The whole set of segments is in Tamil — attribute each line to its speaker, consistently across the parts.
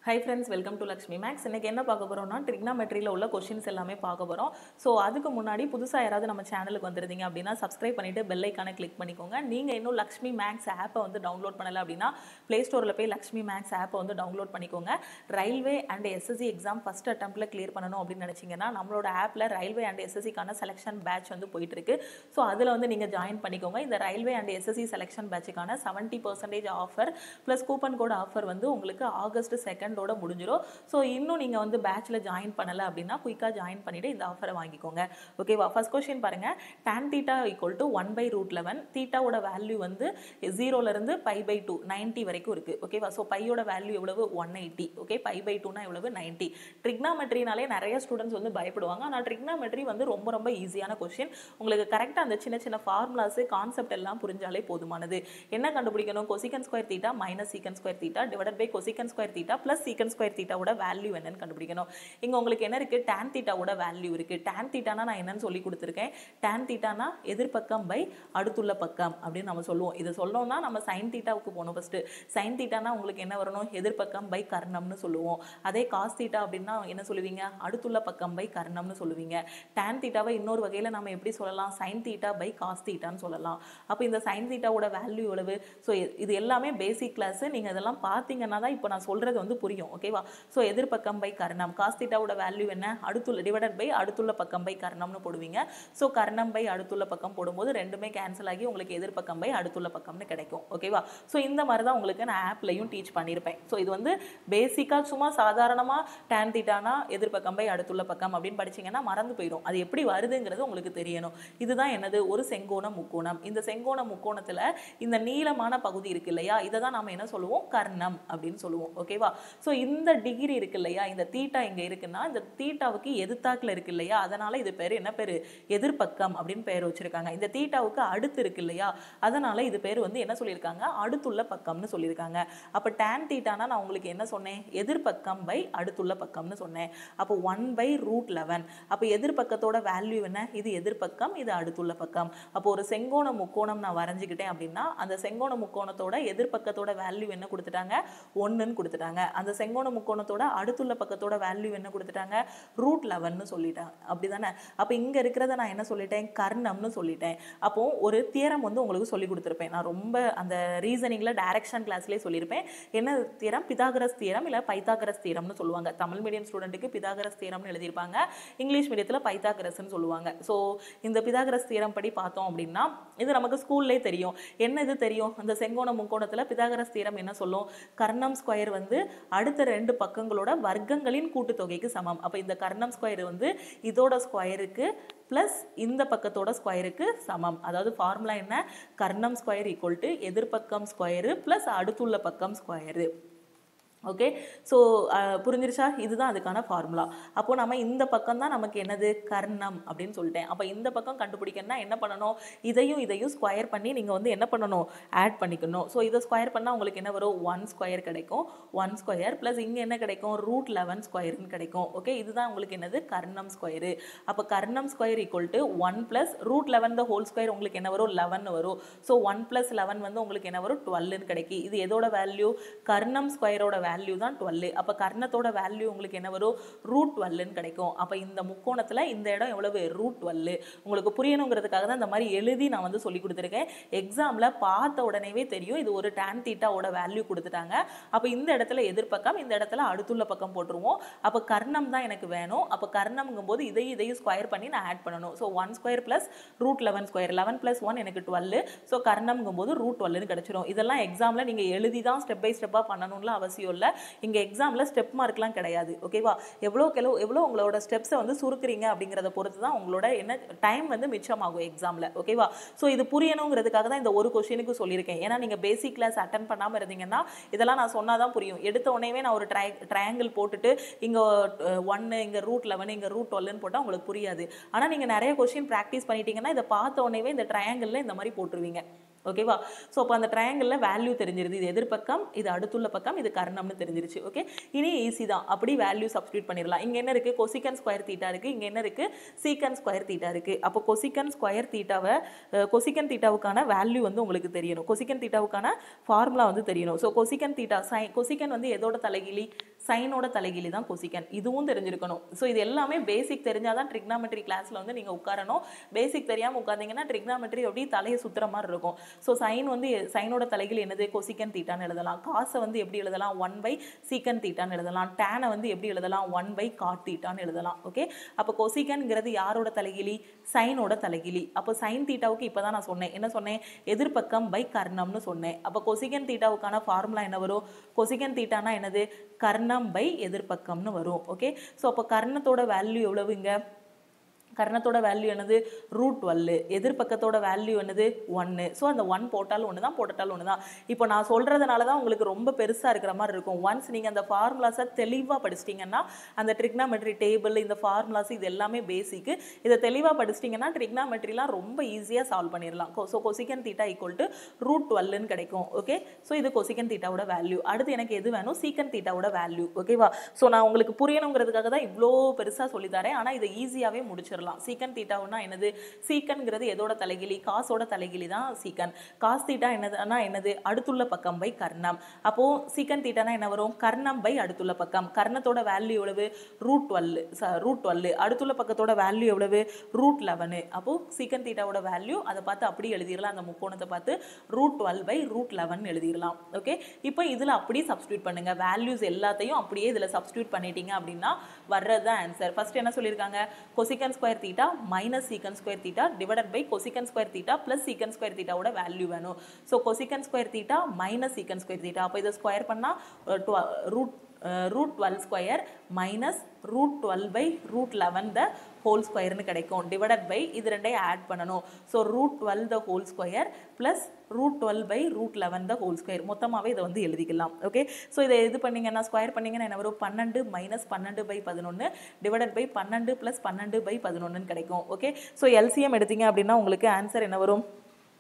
Speaker 1: high friends welcome to Lakshmi Max இன்னைக்கு என்ன பார்க்க போறோம்னா ட்ரிக்னாமெட்ரியில் உள்ள கொஷின்ஸ் எல்லாமே பார்க்க போகிறோம் ஸோ அதுக்கு முன்னாடி புதுசாக யாராவது நம்ம சேனலுக்கு வந்திருந்தீங்க அப்படின்னா சப்ஸ்கிரைப் பண்ணிட்டு பெல் ஐக்கானை கிளிக் பண்ணிக்கோங்க நீங்கள் இன்னும் லக்ஷ்மி மேக்ஸ் ஆப்பை வந்து டவுன்லோட் பண்ணலை அப்படின்னா ப்ளே ஸ்டோரில் போய் லக்ஷ்மி மேக்ஸ் ஆப்பை வந்து டவுன்லோட் பண்ணிக்கோங்க railway and SSC exam first அட்டம்ப்டில் கிளியர் பண்ணணும் அப்படின்னு நினச்சிங்கன்னா நம்மளோட ஆப்பில் ரயில்வே அண்ட் எஸ்எஸ்சிக்கான செலெக்ஷன் பேட்ச் வந்து போயிட்டு இருக்கு ஸோ அதில் வந்து நீங்கள் ஜாயின் பண்ணிக்கோங்க இந்த ரயில்வே அண்ட் எஸ்எஸ்சி செலெக்ஷன் பேட்சுக்கான seventy percentage offer plus coupon code offer வந்து உங்களுக்கு ஆகஸ்ட் செகண்டோட முடிஞ்சிடும் ஸோ இன்னும் நீங்கள் வந்து பேட்ச்சில் ஜாயின் பண்ணலை அப்படின்னா குயிக்காக ஜாயின் பண்ணிவிட்டு இந்த ஆஃபரை வாங்கிக்கோங்க ஓகேவா ஃபர்ஸ்ட் கொஸ்டின் பாருங்கள் tan theta equal to one by root eleven தீட்டாவோட வேல்யூ வந்து ஜீரோலேருந்து பை பை டூ நைன்ட்டி வரைக்கும் இருக்குது ஓகேவா ஸோ பையோட வேல்யூ எவ்வளவு one eighty okay pi by டூனா எவ்வளவு நைன்ட்டி ட்ரிக்னாமெட்ரினாலே நிறைய ஸ்டூடெண்ட்ஸ் வந்து பயப்படுவாங்க ஆனால் ட்ரிக்னாமெட்ரி வந்து ரொம்ப ரொம்ப ஈஸியான கொஸ்டின் உங்களுக்கு கரெக்டாக அந்த சின்ன சின்ன ஃபார்முலாஸு கான்செப்ட் எல்லாம் புரிஞ்சாலே போதுமானது என்ன கண்டுபிடிக்கணும் cosecant square theta minus secant square theta divided by cosecant square theta plus secant square தீட்டாவோட வேல்யூ என்னன்னு கண்டுபிடிக்கணும் இங்கே உங்களுக்கு என்ன இருக்குது டேன் தீட்டாவோட வேல்யூ இருக்குது டேன் தீட்டானா நான் என்னன்னு சொல்லி கொடுத்துருக்கேன் டேன் தீட்டானா எதிர்பக்கம் பை அடுத்துள்ள பக்கம் அப்படின்னு நம்ம சொல்லுவோம் இதை சொல்லணும்னா நம்ம சைன் தீட்டாவுக்கு போகணும் ஃபஸ்ட்டு சைன் தீட்டானா உங்களுக்கு என்ன வரணும் எதிர்பக்கம் பை கர்ணம்னு சொல்லுவோம் அதே காஸ் தீட்டா அப்படின்னா என்ன சொல்லுவீங்க அடுத்துள்ள பக்கம் பை கர்ணம்னு சொல்லுவீங்க டேன் தீட்டாவை இன்னொரு வகையில் நம்ம எப்படி சொல்லலாம் சைன் தீட்டா பை காஸ் தீட்டான்னு சொல்லலாம் அப்போ இந்த சைன் தீட்டாவோட வேல்யூ எவ்வளவு ஸோ இது எல்லாமே பேசிக் கிளாஸ் நீங்கள் இதெல்லாம் பார்த்தீங்கன்னா தான் இப்போ நான் சொல்கிறது வந்து புரியும் ஓகேவா ஸோ எதிர்பக்கம் பை கர்ணம் காஸ் தீட்டாவோட வேல்யூ என்ன அடுத்துள்ள டிவைடட் பை அடுத்துள்ள பக்கம் பை கர்ணம்னு போடுவீங்க ஸோ கர்ணம் பை அடுத்துள்ள பக்கம் போடும்போது ரெண்டுமே கேன்சல் ஆகி உங்களுக்கு எதிர்பக்கம் பை அடுத்துள்ள பக்கம்னு கிடைக்கும் ஓகேவா ஸோ இந்த மாதிரி தான் உங்களுக்கு நான் ஆப்லையும் டீச் பண்ணியிருப்பேன் ஸோ இது வந்து பேசிக்காக சும்மா சாதாரணமாக டேன் தீட்டானா எதிர்பக்கம் பை அடுத்துள்ள பக்கம் அப்படின்னு படிச்சீங்கன்னா மறந்து போயிடும் அது எப்படி வருதுங்கிறது உங்களுக்கு தெரியணும் இதுதான் என்னது ஒரு செங்கோண முக்கோணம் இந்த செங்கோண முக்கோணத்தில் இந்த நீளமான பகுதி இருக்கு இல்லையா இதை தான் நம்ம என்ன சொல்லுவோம் கர்ணம் அப்படின்னு சொல்லுவோம் ஓகேவா ஸோ இந்த டிகிரி இருக்கு இல்லையா இந்த தீட்டா இங்கே இருக்குன்னா இந்த தீட்டாவுக்கு எதிர்த்தாக்கில் இருக்கு இல்லையா அதனால இது பேர் என்ன பேர் எதிர்பக்கம் அப்படின்னு பேர் வச்சிருக்காங்க இந்த தீட்டாவுக்கு அடுத்து இருக்கு இல்லையா அதனால இது பேர் வந்து என்ன சொல்லியிருக்காங்க அடுத்துள்ள பக்கம்னு சொல்லியிருக்காங்க அப்போ டேன் தீட்டானா நான் உங்களுக்கு என்ன சொன்னேன் எதிர்பக்கம் பை அடுத்துள்ள பக்கம்னு சொன்னேன் அப்போ ஒன் பை ரூட் லெவன் அப்போ எதிர்பக்கத்தோட வேல்யூ என்ன இது எதிர்பக்கம் இது அடுத்துள்ள பக்கம் அப்போ ஒரு செங்கோண முக்கோணம் நான் வரைஞ்சிக்கிட்டேன் அப்படின்னா அந்த செங்கோண முக்கோணத்தோட எதிர்பக்கத்தோட வேல்யூ என்ன கொடுத்துட்டாங்க ஒன்றுன்னு கொடுத்துட்டாங்க அந்த செங்கோண முக்கோணத்தோட அடுத்துள்ள பக்கத்தோட வேல்யூ என்ன கொடுத்துட்டாங்க ரூட் லெவன்னு சொல்லிட்டாங்க அப்படி தானே அப்போ இங்கே இருக்கிறத நான் என்ன சொல்லிட்டேன் கர்ணம்னு சொல்லிட்டேன் அப்போ ஒரு தியரம் வந்து உங்களுக்கு சொல்லி கொடுத்துருப்பேன் நான் ரொம்ப அந்த ரீசனிங்கில் டைரக்ஷன் கிளாஸ்லேயே சொல்லியிருப்பேன் என்ன தியரம் பிதாகரஸ் தியரம் இல்லை பைத்தாகரஸ் தியரம்னு சொல்லுவாங்க தமிழ் மீடியம் ஸ்டூடெண்ட்டுக்கு பிதாகரஸ் தியரம்னு எழுதியிருப்பாங்க இங்கிலீஷ் மீடியத்தில் பைத்தாகரஸ்ன்னு சொல்லுவாங்க ஸோ இந்த பிதாகரஸ் தியரம் படி பார்த்தோம் அப்படின்னா இது நமக்கு ஸ்கூல்லே தெரியும் என்ன இது தெரியும் அந்த செங்கோண முக்கோணத்தில் பிதாகரஸ் தியரம் என்ன சொல்லும் கர்ணம் ஸ்கொயர் வந்து அடுத்த ரெண்டு பக்கங்களோட வர்க்கங்களின் கூட்டுத்தொகைக்கு சமம் அப்போ இந்த கர்ணம் ஸ்கொயர் வந்து இதோட ஸ்கொயருக்கு ப்ளஸ் இந்த பக்கத்தோட ஸ்கொயருக்கு சமம் அதாவது ஃபார்முலா என்ன கர்ணம் ஸ்கொயர் ஈக்குவல் டு எதிர்பக்கம் ஸ்கொயரு ப்ளஸ் அடுத்துள்ள பக்கம் ஸ்கொயரு ஓகே ஸோ புரிஞ்சிருச்சா இதுதான் அதுக்கான ஃபார்முலா அப்போ நம்ம இந்த பக்கம் தான் நமக்கு என்னது கர்ணம் அப்படின்னு சொல்லிட்டேன் அப்போ இந்த பக்கம் கண்டுபிடிக்கணும்னா என்ன பண்ணணும் இதையும் இதையும் ஸ்கொயர் பண்ணி நீங்கள் வந்து என்ன பண்ணணும் ஆட் பண்ணிக்கணும் ஸோ இதை ஸ்கொயர் பண்ணால் உங்களுக்கு என்ன வரும் ஒன் ஸ்கொயர் கிடைக்கும் ஒன் ஸ்கொயர் ப்ளஸ் இங்கே என்ன கிடைக்கும் ரூட் லெவன் ஸ்கொயர்னு கிடைக்கும் ஓகே இதுதான் உங்களுக்கு என்னது கர்ணம் ஸ்கொயரு அப்போ கர்ணம் square equal to one plus root eleven the whole square உங்களுக்கு என்ன வரும் லெவன் வரும் ஸோ ஒன் ப்ளஸ் லெவன் வந்து உங்களுக்கு என்ன வரும் டுவெல்னு கிடைக்கி இது எதோட வேல்யூ கர்ணம் ஸ்கொயரோட வேல்யூ தான் டுவெல் அப்போ கர்ணத்தோட வேல்யூ உங்களுக்கு என்ன வரும் ரூட் டுவெல்னு கிடைக்கும் அப்போ இந்த முக்கோணத்தில் இந்த இடம் எவ்வளவு ரூட் டுவெல் உங்களுக்கு புரியணுங்கிறதுக்காக தான் இந்த மாதிரி எழுதி நான் வந்து சொல்லி கொடுத்துருக்கேன் எக்ஸாமில் பார்த்த உடனேவே தெரியும் இது ஒரு டேன் தீட்டாவோட வேல்யூ கொடுத்துட்டாங்க அப்போ இந்த இடத்துல எதிர்பக்கம் இந்த இடத்துல அடுத்துள்ள பக்கம் போட்டுருவோம் அப்போ கர்ணம் தான் எனக்கு வேணும் அப்போ கர்ணம்ங்கும் போது இதையும் இதையும் ஸ்கொயர் பண்ணி நான் ஆட் பண்ணணும் so one square plus root eleven square eleven plus one எனக்கு டுவெல் ஸோ கர்ணம்ங்கும் போது ரூட் டுவெல்னு கிடச்சிரும் இதெல்லாம் எக்ஸாமில் நீங்கள் எழுதி தான் ஸ்டெப் பை ஸ்டெப்பாக பண்ணணும்ல அவசியம் இல்லை இங்கே எக்ஸாமில் ஸ்டெப் மார்க்லாம் கிடையாது ஓகேவா எவ்வளோ எவ்வளோ எவ்வளோ உங்களோட ஸ்டெப்ஸை வந்து சுருக்குறீங்க அப்படிங்கிறத பொறுத்து தான் உங்களோட என்ன டைம் வந்து மிச்சமாகும் எக்ஸாமில் ஓகேவா ஸோ இது புரியணுங்கிறதுக்காக தான் இந்த ஒரு கொஷினுக்கு சொல்லியிருக்கேன் ஏன்னா நீங்கள் பேசிக் கிளாஸ் அட்டன் பண்ணாமல் இருந்தீங்கன்னா இதெல்லாம் நான் சொன்னால் தான் புரியும் எடுத்த உடனே நான் ஒரு ட்ரை ட்ரையாங்கிள் போட்டுட்டு இங்கே ஒன்று இங்கே ரூட் லெவன் இங்கே ரூட் டுவெல்னு போட்டால் உங்களுக்கு புரியாது ஆனால் நீங்கள் நிறைய கொஷின் ப்ராக்டிஸ் பண்ணிட்டீங்கன்னா இதை பார்த்த உடனே இந்த ட்ரையாங்கிளில் இந்த மாதிரி போட்டுருவீங்க ஓகேவா ஸோ அப்போ அந்த ட்ரையாங்கிளில் வேல்யூ தெரிஞ்சிருது இது எதிர்பக்கம் இது அடுத்துள்ள பக்கம் இது கர்ணம்னு தெரிஞ்சிருச்சு ஓகே இனி ஈஸி தான் அப்படி வேல்யூ சப்ஸ்டியூட் பண்ணிடலாம் இங்கே என்ன இருக்குது கொசிக்கன் ஸ்கொயர் தீட்டா இருக்குது இங்கே என்ன இருக்குது சீக்கன் ஸ்கொயர் தீட்டா இருக்குது அப்போ கொசிக்கன் ஸ்கொயர் தீட்டாவை கொசிக்கன் தீட்டாவுக்கான வேல்யூ வந்து உங்களுக்கு தெரியணும் கொசிக்கன் தீட்டாவுக்கான ஃபார்முலா வந்து தெரியணும் ஸோ கொசிக்கன் தீட்டா சை கொசிக்கன் வந்து எதோட தலைகிலி சைனோட தலைகீழி தான் கொசிக்கன் இதுவும் தெரிஞ்சிருக்கணும் ஸோ இது எல்லாமே பேசிக் தெரிஞ்சாதான் ட்ரிக்னாமெட்ரி கிளாஸில் வந்து நீங்கள் உட்காரணும் பேசிக் தெரியாமல் உட்காந்தீங்கன்னா ட்ரிக்னாமெட்ரி அப்படியே தலையை சுத்துற மாதிரி இருக்கும் ஸோ சைன் வந்து சைனோட தலைகீழ் என்னது கொசிக்கன் தீட்டான்னு எழுதலாம் காசை வந்து எப்படி எழுதலாம் ஒன் பை சீக்கன் தீட்டான்னு எழுதலாம் டேனை வந்து எப்படி எழுதலாம் ஒன் பை காட் தீட்டான்னு எழுதலாம் ஓகே அப்போ கொசிக்கன்ங்கிறது யாரோட தலைகிலி சைனோட தலைகிலி அப்போ சைன் தீட்டாவுக்கு இப்போ தான் நான் சொன்னேன் என்ன சொன்னேன் எதிர்பக்கம் பை கர்ணம்னு சொன்னேன் அப்போ கொசிகன் தீட்டாவுக்கான ஃபார்முலா என்ன வரும் கொசிகன் தீட்டானா என்னது கர்ணம் பை எதிர்பக்கம்னு வரும் ஓகே ஸோ அப்போ கர்ணத்தோட வேல்யூ எவ்வளவுங்க கர்ணத்தோட வேல்யூ என்னது ரூட் டுவெல் எதிர்பக்கத்தோட வேல்யூ என்னது ஒன்று ஸோ அந்த ஒன் போட்டாலும் ஒன்று தான் போட்டாலும் ஒன்று தான் இப்போ நான் சொல்கிறதுனால தான் உங்களுக்கு ரொம்ப பெருசாக இருக்கிற மாதிரி இருக்கும் ஒன்ஸ் நீங்கள் அந்த ஃபார்முலாஸை தெளிவாக படிச்சிட்டிங்கன்னா அந்த ட்ரிக்னாமெட்ரி டேபிள் இந்த ஃபார்முலாஸ் இது எல்லாமே பேசிக்கு இதை தெளிவாக படிச்சிட்டிங்கன்னா ட்ரிக்னாமெட்ரிலாம் ரொம்ப ஈஸியாக சால்வ் பண்ணிடலாம் so cosecant theta equal to root டுவெல்னு கிடைக்கும் ஓகே ஸோ இது கொசிகன் தீட்டாவோட வேல்யூ அடுத்து எனக்கு எது வேணும் சீக்கன் தீட்டாவோட வேல்யூ ஓகேவா ஸோ நான் உங்களுக்கு புரியணுங்கிறதுக்காக தான் இவ்வளோ பெருசாக சொல்லித்தரேன் ஆனால் இதை ஈஸியாகவே முடிச்சிடலாம் சீக்கன் தீட்டாவுன்னா என்னது சீக்கன்ங்கிறது எதோட தலைகிலி காசோட தலைகிலி தான் சீக்கன் காஸ் தீட்டா என்னதுன்னா என்னது அடுத்துள்ள பக்கம் பை கர்ணம் அப்போ சீக்கன் தீட்டானா என்ன வரும் கர்ணம் பை அடுத்துள்ள பக்கம் கர்ணத்தோட வேல்யூ எவ்வளவு ரூட் டுவெல் ரூட் டுவெல் அடுத்துள்ள பக்கத்தோட வேல்யூ எவ்வளவு ரூட் லெவனு அப்போ சீக்கன் தீட்டாவோட வேல்யூ அதை பார்த்து அப்படியே எழுதிடலாம் அந்த முக்கோணத்தை பார்த்து root twelve by root eleven எழுதிடலாம் ஓகே இப்போ இதில் அப்படியே சப்ஸ்டியூட் பண்ணுங்க வேல்யூஸ் எல்லாத்தையும் அப்படியே இதில் சப்ஸ்டியூட் பண்ணிட்டீங்க அப்படின்னா வர்றது தான் ஆன்சர் ஃபர்ஸ்ட் என்ன சொல்லியிருக்காங்க cosecant square theta minus secant square theta divided by cosecant square theta plus secant square தீட்டாவோட வேல்யூ வேணும் so cosecant square theta minus secant square theta அப்போ இதை ஸ்கொயர் பண்ணால் root root twelve square minus root twelve by root eleven the whole ஸ்கொயர்னு கிடைக்கும் டிவைடட் பை இது ரெண்டையும் ஆட் பண்ணணும் so root twelve the whole square plus root twelve by root eleven the whole square மொத்தமாகவே இதை வந்து எழுதிக்கலாம் ஓகே ஸோ இதை இது பண்ணீங்கன்னா ஸ்கொயர் பண்ணீங்கன்னா என்ன வரும் பன்னெண்டு மைனஸ் பன்னெண்டு பை பதினொன்று டிவைடட் பை பன்னெண்டு ப்ளஸ் பன்னெண்டு பை பதினொன்றுன்னு கிடைக்கும் ஓகே ஸோ எல்சிஎம் எடுத்தீங்க அப்படின்னா உங்களுக்கு ஆன்சர் என்ன வரும்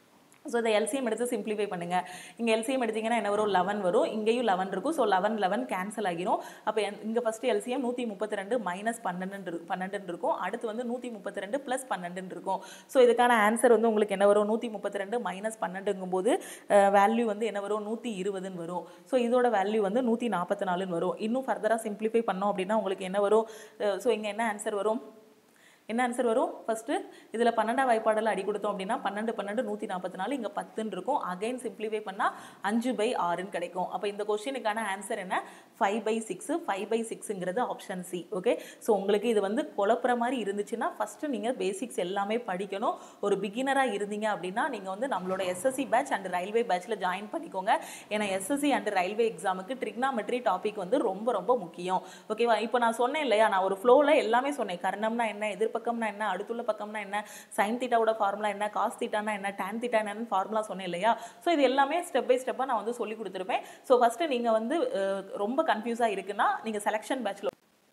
Speaker 1: ஸோ இதை எல்சிஎம் எடுத்து சிம்பிளிஃபை பண்ணுங்கள் இங்கே எல்சிஎம் எடுத்தீங்கன்னா என்ன வரும் லெவன் வரும் இங்கேயும் லெவன் இருக்கும் ஸோ லெவன் லெவன் கேன்சல் ஆகிரும் அப்போ இங்கே ஃபஸ்ட்டு எல்சிஎம் நூற்றி முப்பத்தி ரெண்டு மைனஸ் பன்னெண்டு பன்னெண்டுன்னு இருக்கும் அடுத்து வந்து நூற்றி முப்பத்தி ரெண்டு ப்ளஸ் பன்னெண்டுன்னு இருக்கும் ஸோ இதுக்கான ஆன்சர் வந்து உங்களுக்கு என்ன வரும் நூற்றி முப்பத்தி ரெண்டு மைனஸ் பன்னெண்டுங்கும் போது வேல்யூ வந்து என்ன வரும் நூற்றி இருபதுன்னு வரும் ஸோ இதோட வேல்யூ வந்து நூற்றி நாற்பத்தி நாலுன்னு வரும் இன்னும் ஃபர்தராக சிம்பிளிஃபை பண்ணோம் அப்படின்னா உங்களுக்கு என்ன வரும் ஸோ இங்கே என்ன ஆன்சர் வரும் என்ன ஆன்சர் வரும் ஃபஸ்ட்டு இதில் பன்னெண்டாம் வாய்ப்பாடில் அடி கொடுத்தோம் அப்படின்னா பன்னெண்டு பன்னெண்டு நூற்றி நாற்பத்தி நாலு இங்கே பத்துன்னு இருக்கும் அகைன் சிம்பிளிஃபை பண்ணால் அஞ்சு பை ஆறுன்னு கிடைக்கும் அப்போ இந்த கொஸ்டினுக்கான ஆன்சர் என்ன five by six five by சிக்ஸுங்கிறது ஆப்ஷன் சி ஓகே ஸோ உங்களுக்கு இது வந்து குழப்புற மாதிரி இருந்துச்சுன்னா ஃபஸ்ட்டு நீங்கள் பேசிக்ஸ் எல்லாமே படிக்கணும் ஒரு பிகினராக இருந்தீங்க அப்படின்னா நீங்கள் வந்து நம்மளோட எஸ்எஸ்சி பேட்ச் அண்ட் ரயில்வே பேட்ச்சில் ஜாயின் பண்ணிக்கோங்க ஏன்னா எஸ்எஸ்சி அண்ட் ரயில்வே எக்ஸாமுக்கு ட்ரிக்னாமெட்ரி டாபிக் வந்து ரொம்ப ரொம்ப முக்கியம் ஓகேவா இப்போ நான் சொன்னேன் இல்லையா நான் ஒரு ஃப்ளோவில் எல்லாமே சொன்னேன் கர்ணம்னா என்ன எதிர்ப்பு பக்கம்னா என்ன அடுத்துள்ள பக்கம்னா என்ன சைன் தீட்டாவோட ஃபார்முலா என்ன காஸ் தீட்டானா என்ன டேன் தீட்டா என்னன்னு ஃபார்முலா சொன்னேன் இல்லையா ஸோ இது எல்லாமே ஸ்டெப் பை ஸ்டெப்பாக நான் வந்து சொல்லி கொடுத்துருப்பேன் ஸோ ஃபஸ்ட்டு நீங்கள் வந்து அஹ், ரொம்ப கன்ஃபியூஸாக இருக்குன்னா நீங்கள் செலெக்ஷன் பேட்ச்சில்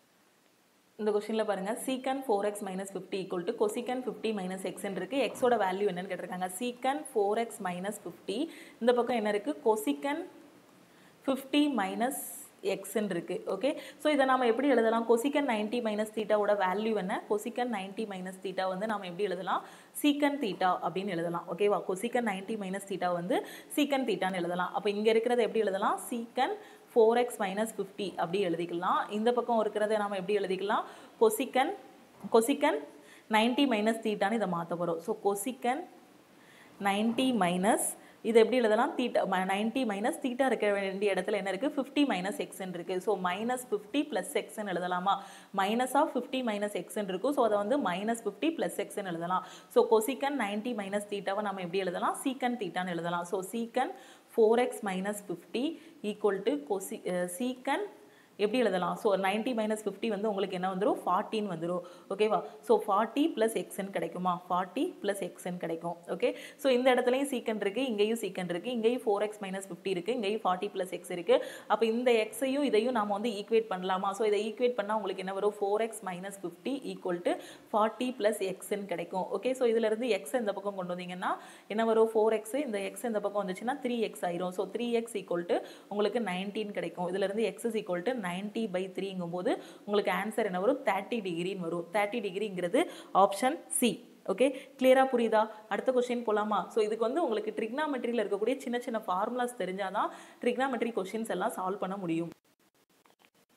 Speaker 1: இந்த கொஸ்டினில் பாருங்கள் secant four x minus fifty equal to cosecant fifty minus எக்ஸ்ன்னு இருக்குது எக்ஸோட வேல்யூ என்னன்னு கேட்டிருக்காங்க சீக்கன் ஃபோர் எக்ஸ் மைனஸ் ஃபிஃப்டி இந்த பக்கம் என்ன இருக்குது கொசிக்கன் ஃபிஃப்டி மைனஸ் எக்ஸ்ன்னு இருக்குது ஓகே ஸோ இதை நாம எப்படி எழுதலாம் கொசிக்கன் நைன்ட்டி மைனஸ் தீட்டாவோட வேல்யூ என்ன கொசிக்கன் நைன்ட்டி மைனஸ் தீட்டா வந்து நாம எப்படி எழுதலாம் சீக்கன் தீட்டா அப்படின்னு எழுதலாம் ஓகேவா கொசிக்கன் நைன்ட்டி மைனஸ் தீட்டா வந்து சீக்கன் தீட்டான்னு எழுதலாம் அப்போ இங்கே இருக்கிறத எப்படி எழுதலாம் சீக்கன் ஃபோர் எக்ஸ் மைனஸ் ஃபிஃப்டி அப்படி எழுதிக்கலாம் இந்த பக்கம் இருக்கிறத நாம எப்படி எழுதிக்கலாம் கொசிக்கன் கொசிக்கன் நைன்ட்டி மைனஸ் தீட்டான்னு இதை மாற்ற போகிறோம் ஸோ கொசிக்கன் நைன்ட்டி மைனஸ் இது எப்படி எழுதலாம் தீட்டா நைன்ட்டி மைனஸ் தீட்டா இருக்க வேண்டிய இடத்துல என்ன இருக்குது ஃபிஃப்டி மைனஸ் எக்ஸ்ன்னு இருக்குது ஸோ மைனஸ் ஃபிஃப்டி ப்ளஸ் எக்ஸ்ன்னு எழுதலாமா மைனஸ் ஆஃப் ஃபிஃப்டி மைனஸ் எக்ஸ்ன்னு இருக்கும் ஸோ அதை வந்து மைனஸ் ஃபிஃப்டி ப்ளஸ் எக்ஸ்ன்னு எழுதலாம் ஸோ கொசிக்கன் நைன்ட்டி மைனஸ் தீட்டாவை நம்ம எப்படி எழுதலாம் சீக்கன் தீட்டான்னு எழுதலாம் so secant four x minus fifty equal to cosec secant எப்படி எழுதலாம் ஸோ நைன்ட்டி மைனஸ் ஃபிஃப்டி வந்து உங்களுக்கு என்ன வந்துடும் ஃபார்ட்டின்னு வந்துடும் ஓகேவா ஸோ ஃபார்ட்டி ப்ளஸ் எக்ஸ்ன்னு கிடைக்குமா ஃபார்ட்டி ப்ளஸ் எக்ஸ்ன்னு கிடைக்கும் ஓகே ஸோ இந்த இடத்துலையும் சீக்கன் இருக்குது இங்கேயும் சீக்கன் இருக்குது இங்கேயும் ஃபோர் எக்ஸ் மைனஸ் ஃபிஃப்டி இருக்குது இங்கேயும் ஃபார்ட்டி ப்ளஸ் எக்ஸ் இருக்குது அப்போ இந்த எக்ஸையும் இதையும் நாம வந்து ஈக்குவேட் பண்ணலாமா ஸோ இதை ஈக்குவேட் பண்ணால் உங்களுக்கு என்ன வரும் four x minus fifty equal to forty plus எக்ஸ்ன்னு கிடைக்கும் ஓகே ஸோ இதிலிருந்து எக்ஸ் இந்த பக்கம் கொண்டு வந்தீங்கன்னா என்ன வரும் ஃபோர் எக்ஸ் இந்த எக்ஸ் இந்த பக்கம் வந்துச்சுன்னா த்ரீ எக்ஸ் ஆயிரும் so three x equal to உங்களுக்கு நைன்டீன் கிடைக்கும் இதிலிருந்து x is equal to ninety by த்ரீங்கும் போது உங்களுக்கு ஆன்சர் என்ன வரும் தேர்ட்டி டிகிரின்னு வரும் தேர்ட்டி டிகிரிங்கிறது ஆப்ஷன் சி ஓகே கிளியராக புரியுதா அடுத்த கொஸ்டின் போலாமா ஸோ இதுக்கு வந்து உங்களுக்கு ட்ரிக்னாமெட்ரியில் இருக்கக்கூடிய சின்ன சின்ன ஃபார்முலாஸ் தெரிஞ்சாதான் ட்ரிக்னாமெட்ரி கொஸ்டின்ஸ் எல்லாம் சால்வ் பண்ண முடியும்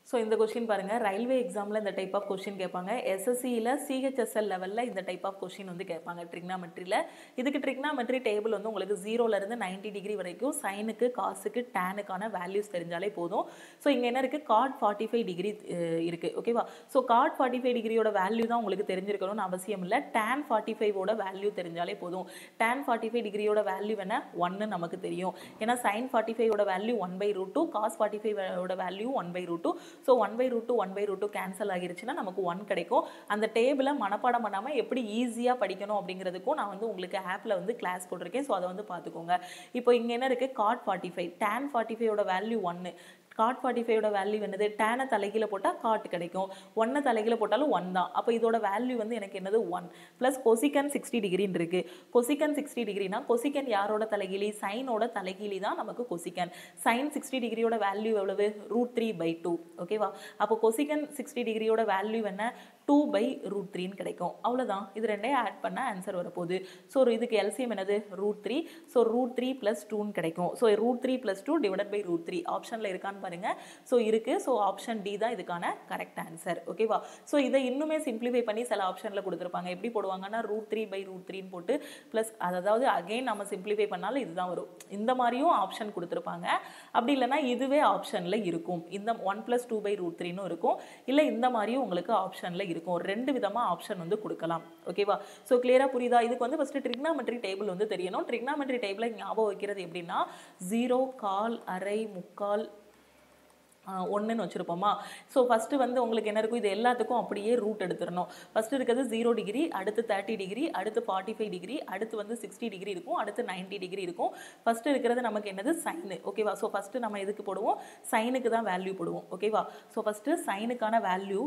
Speaker 1: ஸோ இந்த கொஷின் பாருங்கள் ரயில்வே எக்ஸாமில் இந்த டைப் ஆஃப் கொஷின் கேட்பாங்க எஸ்எஸ்சியில் சிஹெச்எஸ்எல் லெவலில் இந்த டைப் ஆஃப் கொஷின் வந்து கேட்பாங்க ட்ரிக்னாமெட்ரியில் இதுக்கு ட்ரிக்னாமெட்ரி டேபிள் வந்து உங்களுக்கு ஜீரோலேருந்து நைன்டி டிகிரி வரைக்கும் சைனுக்கு காசுக்கு டேனுக்கான வேல்யூஸ் தெரிஞ்சாலே போதும் ஸோ இங்கே என்ன இருக்குது காட் ஃபார்ட்டி ஃபைவ் டிகிரி இருக்குது ஓகேவா ஸோ காட் ஃபார்ட்டி ஃபைவ் டிகிரியோட வேல்யூ தான் உங்களுக்கு தெரிஞ்சிருக்கணும்னு அவசியம் இல்லை டேன் ஃபார்ட்டி ஃபைவோட வேல்யூ தெரிஞ்சாலே போதும் டேன் ஃபார்ட்டி ஃபைவ் டிகிரியோட வேல்யூ என்ன ஒன்னு நமக்கு தெரியும் ஏன்னா சைன் ஃபார்ட்டி ஃபைவோட value one by root two cos forty ஃபைவோட value one by root two so one by root two one by root two cancel ஆகிருச்சுன்னா நமக்கு ஒன் கிடைக்கும் அந்த டேபிளை மனப்பாடம் பண்ணாமல் எப்படி ஈஸியாக படிக்கணும் அப்படிங்கிறதுக்கும் நான் வந்து உங்களுக்கு ஆப்பில் வந்து கிளாஸ் போட்டிருக்கேன் ஸோ அதை வந்து பார்த்துக்கோங்க இப்போ இங்கே என்ன இருக்குது cot forty five tan forty ஃபைவோட வேல்யூ ஒன்று காட் ஃபார்ட்டி ஃபைவோட வேல்யூ என்னது டேனை தலைகீழ போட்டால் காட் கிடைக்கும் ஒன்னை தலைகீழ போட்டாலும் ஒன் தான் அப்போ இதோட வேல்யூ வந்து எனக்கு என்னது ஒன் ப்ளஸ் கொசிக்கன் சிக்ஸ்டி டிகிரின்னு இருக்குது கொசிக்கன் சிக்ஸ்டி டிகிரினா கொசிக்கன் யாரோட தலைகீழி சைனோட தலைகீழி தான் நமக்கு கொசிக்கன் சைன் சிக்ஸ்டி டிகிரியோட வேல்யூ எவ்வளவு ரூட் த்ரீ பை டூ ஓகேவா அப்போ கொசிக்கன் சிக்ஸ்டி டிகிரியோட வேல்யூ என்ன டூ பை ரூட் த்ரீன்னு கிடைக்கும் அவ்வளோதான் இது ரெண்டையும் ஆட் பண்ணால் ஆன்சர் வரப்போகுது ஸோ இதுக்கு எல்சிஎம் என்னது root three so root three plus டூன்னு கிடைக்கும் so root three plus two divide by root three ஆப்ஷனில் இருக்கான்னு பாருங்கள் ஸோ இருக்குது ஸோ ஆப்ஷன் டி தான் இதுக்கான கரெக்ட் ஆன்சர் ஓகேவா ஸோ இதை இன்னுமே சிம்பிளிஃபை பண்ணி சில ஆப்ஷனில் கொடுத்துருப்பாங்க எப்படி போடுவாங்கன்னா ரூட் த்ரீ பை ரூட் த்ரீன்னு போட்டு ப்ளஸ் அதாவது அகைன் நம்ம சிம்பிளிஃபை பண்ணாலும் இதுதான் வரும் இந்த மாதிரியும் ஆப்ஷன் கொடுத்துருப்பாங்க அப்படி இல்லைன்னா இதுவே ஆப்ஷனில் இருக்கும் இந்த one plus two by root த்ரீன்னு இருக்கும் இல்லை இந்த மாதிரியும் உங்களுக்கு ஆப்ஷனில் இருக்கும் ரெண்டு விதமாக ஆப்ஷன் வந்து கொடுக்கலாம் ஓகேவா ஸோ கிளியராக புரியுதா இதுக்கு வந்து ஃபஸ்ட்டு ட்ரிக்னாமெட்ரி டேபிள் வந்து தெரியணும் ட்ரிக்னாமெட்ரி டேபிளை ஞாபகம் வைக்கிறது எப்படின்னா ஜீரோ கால் அரை முக்கால் ஒன்றுன்னு வச்சுருப்போமா ஸோ ஃபஸ்ட்டு வந்து உங்களுக்கு என்ன இருக்கும் இது எல்லாத்துக்கும் அப்படியே ரூட் எடுத்துடணும் ஃபஸ்ட்டு இருக்கிறது ஜீரோ டிகிரி அடுத்து தேர்ட்டி டிகிரி அடுத்து ஃபார்ட்டி ஃபைவ் டிகிரி அடுத்து வந்து சிக்ஸ்டி டிகிரி இருக்கும் அடுத்து நைன்ட்டி டிகிரி இருக்கும் ஃபஸ்ட்டு இருக்கிறது நமக்கு என்னது சைனு ஓகேவா ஸோ ஃபஸ்ட்டு நம்ம எதுக்கு போடுவோம் சைனுக்கு தான் வேல்யூ போடுவோம் ஓகேவா ஸோ ஃபஸ்ட்டு சைனுக்கான வேல்யூ